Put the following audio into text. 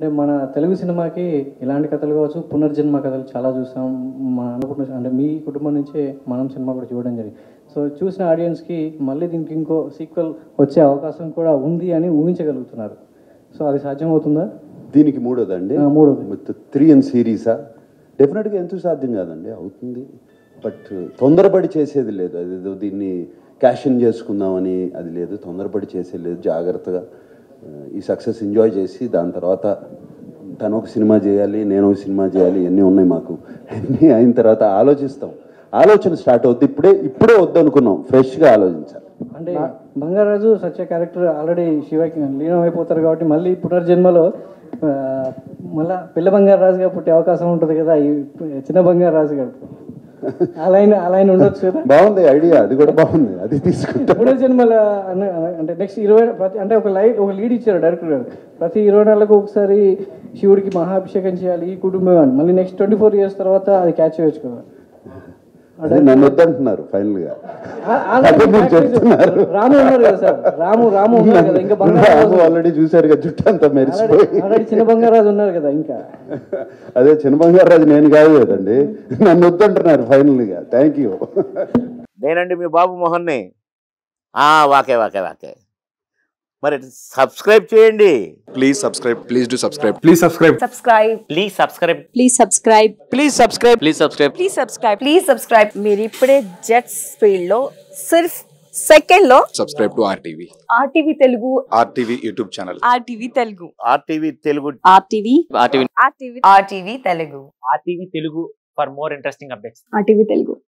అంటే మన తెలుగు సినిమాకి ఇలాంటి కథలు కావచ్చు పునర్జన్మ కథలు చాలా చూసాం మన అనుకున్న అంటే మీ కుటుంబం నుంచే మనం సినిమా కూడా చూడడం జరిగింది సో చూసిన ఆడియన్స్కి మళ్ళీ దీనికి ఇంకో సీక్వెల్ వచ్చే అవకాశం కూడా ఉంది అని ఊహించగలుగుతున్నారు సో అది సాధ్యమవుతుందా దీనికి మూడోదండి ఆ, మూడోది. త్రీ అండ్ సిరీసా డెఫినెట్గా ఎందుకు సాధ్యం కాదండి అవుతుంది బట్ తొందరపడి చేసేది లేదు అది ఏదో దీన్ని క్యాషన్ చేసుకుందామని అది లేదు తొందరపడి చేసేది లేదు జాగ్రత్తగా ఆ, ఈ సక్సెస్ ఎంజాయ్ చేసి దాని తర్వాత తను ఒక సినిమా చేయాలి నేను ఒక సినిమా చేయాలి ఇవన్నీ ఉన్నాయి మాకు అన్నీ అయిన తర్వాత ఆలోచిస్తాం ఆలోచన స్టార్ట్ అవుద్ది ఇప్పుడే ఇప్పుడే వద్దనుకున్నాం ఫ్రెష్గా ఆలోచించాలి అంటే బంగారాజు సత్య క్యారెక్టర్ ఆల్రెడీ శివకి లీనం అయిపోతారు కాబట్టి మళ్ళీ పునర్జన్మలో ఆ, మళ్ళా పిల్ల బంగారాజుగా పుట్టే అవకాశం ఉంటుంది కదా ఈ చిన్న బంగారాజు గారు అలా అయినా అలా అయినా ఉండొచ్చు కదా బాగుంది ఐడియా అది కూడా బాగుంది అది తీసుకుంటాం పునర్జన్మల అన్న- అంటే నెక్స్ట్ ఇరవై ప్రతి అంటే ఒక లైట్ ఒక లీడ్ ఇచ్చారు డైరెక్టర్ గారు ప్రతి ఇరవై నెలలకు ఒకసారి శివుడికి మహాభిషేకం చేయాలి ఈ కుటుంబం అని మళ్ళీ నెక్స్ట్ ట్వంటీ ఫోర్ ఇయర్స్ తర్వాత అది క్యాచ్ చేయొచ్చు కదా అదే నన్ను వద్దంటున్నారు ఫైనల్ గా ఆ- already అదే మీరు catch చేయొచ్చు. చెప్తున్నారు. రాము ఉన్నారు కదా సార్ రాము రాము ఉన్నారు కదా ఇంకా బంగారాజు ఆల్రెడీ చూశారు కదా జుట్టు అంతా మెరిసిపోయి ఆల్రెడీ చిన్న బంగారాజు ఉన్నారు కదా ఇంకా అదే చిన్న బంగారాజు నేను కాదు కదండి నన్ను వద్దంటున్నారు ఫైనల్ గా థ్యాంక్ యూ నేనండి మీ బాబు మోహన్ని ఆ, వాకే వాకే వాకే మరి సబ్స్క్రైబ్ చేయండి Please subscribe. Please do subscribe. Please subscribe. subscribe please subscribe please subscribe please subscribe please subscribe please subscribe please subscribe మీరు ఇప్పుడే జెట్స్ ఫీల్డ్ లో సిర్ఫ్ సెకండ్ లో Subscribe to RTV. RTV Telugu RTV YouTube channel. RTV Telugu RTV Telugu RTV RTV RTV RTV Telugu RTV Telugu for more interesting updates RTV Telugu